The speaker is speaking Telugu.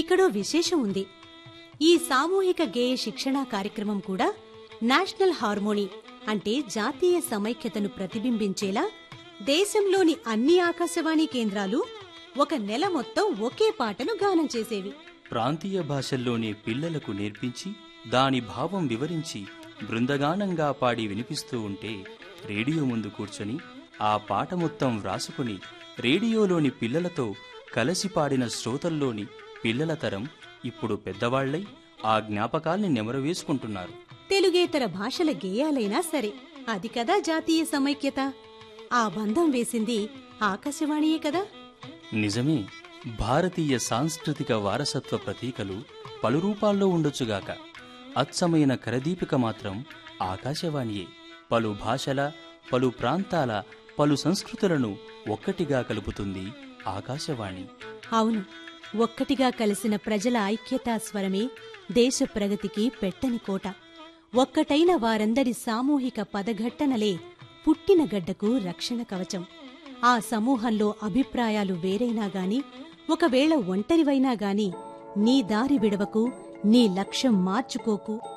ఇక్కడో విశేషం ఉంది ఈ సామూహిక గేయ శిక్షణా కార్యక్రమం కూడా నేషనల్ హార్మోనీ అంటే జాతీయ సమైక్యతను ప్రతిబింబించేలా దేశంలోని అన్ని ఆకాశవాణి కేంద్రాలు ఒక నెల మొత్తం ఒకే పాటను గానం చేసేవి ప్రాంతీయ భాషల్లోనే పిల్లలకు నేర్పించి దాని భావం వివరించి బృందగానంగా పాడి వినిపిస్తూ ఉంటే రేడియో ముందు కూర్చొని ఆ పాట మొత్తం వ్రాసుకుని రేడియోలోని పిల్లలతో కలసి పాడిన శ్రోతల్లోని పిల్లల తరం ఇప్పుడు పెద్దవాళ్లై ఆ జ్ఞాపకాల్ని నెమరవేసుకుంటున్నారు తెలుగేతర భాషల గేయాలైనా సరే అది కదా జాతీయ సమైక్యత ఆ బంధం వేసింది ఆకాశవాణియే కదా నిజమే భారతీయ సాంస్కృతిక వారసత్వ ప్రతీకలు పలు రూపాల్లో ఉండొచ్చుగాక అచ్చమైన కరదీపిక మాత్రం ఆకాశవాణియే పలు భాషల పలు ప్రాంతాల పలు సంస్కృతులను ఒక్కటిగా కలుపుతుంది ఆకాశవాణి అవును ఒక్కటిగా కలిసిన ప్రజల ఐక్యతా స్వరమే దేశ ప్రగతికి పెట్టని కోట ఒక్కటైన వారందరి సామూహిక పదఘట్టనలే పుట్టిన గడ్డకు రక్షణ కవచం ఆ సమూహంలో అభిప్రాయాలు వేరైనా గాని ఒకవేళ ఒంటరివైనా గాని నీ దారి విడవకు నీ లక్ష్యం మార్చుకోకు